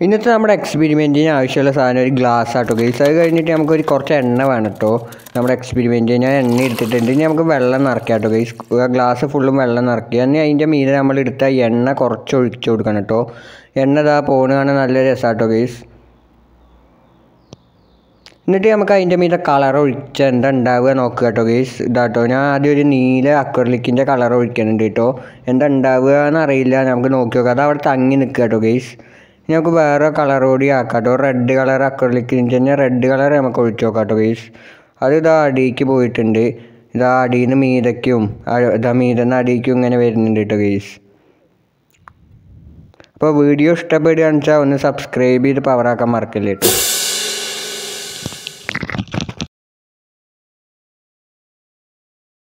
ഇന്നത്തെ നമ്മുടെ എക്സ്പെരിമെൻറ്റിന് ആവശ്യമുള്ള സാധനം ഒരു ഗ്ലാസ് ആട്ടോ ഗൈസ് അത് കഴിഞ്ഞിട്ട് നമുക്കൊരു കുറച്ച് എണ്ണ വേണം കേട്ടോ നമ്മുടെ എക്സ്പെരിമെൻറ്റിന് ഞാൻ എണ്ണ എടുത്തിട്ടുണ്ട് ഇനി നമുക്ക് വെള്ളം നിറയ്ക്കാം കേട്ടോ ഗൈസ് ഗ്ലാസ് ഫുള്ളും വെള്ളം നിറയ്ക്കുക ഇനി അതിൻ്റെ മീതെ നമ്മൾ എടുത്ത എണ്ണ കുറച്ച് ഒഴിച്ചു കൊടുക്കണം കേട്ടോ എണ്ണ ഇതാ പോണ് കാണാൻ നല്ല രസമാട്ടോ ഗൈസ് എന്നിട്ട് നമുക്ക് അതിൻ്റെ മീതെ കളർ ഒഴിച്ച എന്താ ഉണ്ടാവുക നോക്കുക കേട്ടോ ഗേസ് ഇതാട്ടോ ഞാൻ ആദ്യം ഒരു നീല അക്രലിക്കിൻ്റെ കളർ ഒഴിക്കുന്നുണ്ട് കേട്ടോ എന്താ ഉണ്ടാവുക എന്നറിയില്ല നമുക്ക് നോക്കി നോക്കാം അത് അവിടെ തങ്ങി നിൽക്കുക കേട്ടോ ഗേസ് ഇനി നമുക്ക് വേറെ കളർ കൂടി ആക്കാം കേട്ടോ റെഡ് കളർ അക്രലിക്കിൻ്റെ തന്നെ റെഡ് കളർ നമുക്ക് ഒഴിച്ച് നോക്കാം കേട്ടോ ഗേസ് അത് ഇതാ അടിയിലേക്ക് പോയിട്ടുണ്ട് ഇതാ അടിയിൽ നിന്ന് മീതയ്ക്കും ഇതാ മീതെന്ന് അടിയിക്കും ഇങ്ങനെ വരുന്നുണ്ട് കേട്ടോ ഗേസ് അപ്പോൾ വീഡിയോ ഇഷ്ടപ്പെടുകയാണെന്ന് വെച്ചാൽ ഒന്ന് സബ്സ്ക്രൈബ് ചെയ്ത് പവറാക്കാൻ മറക്കില്ല കേട്ടോ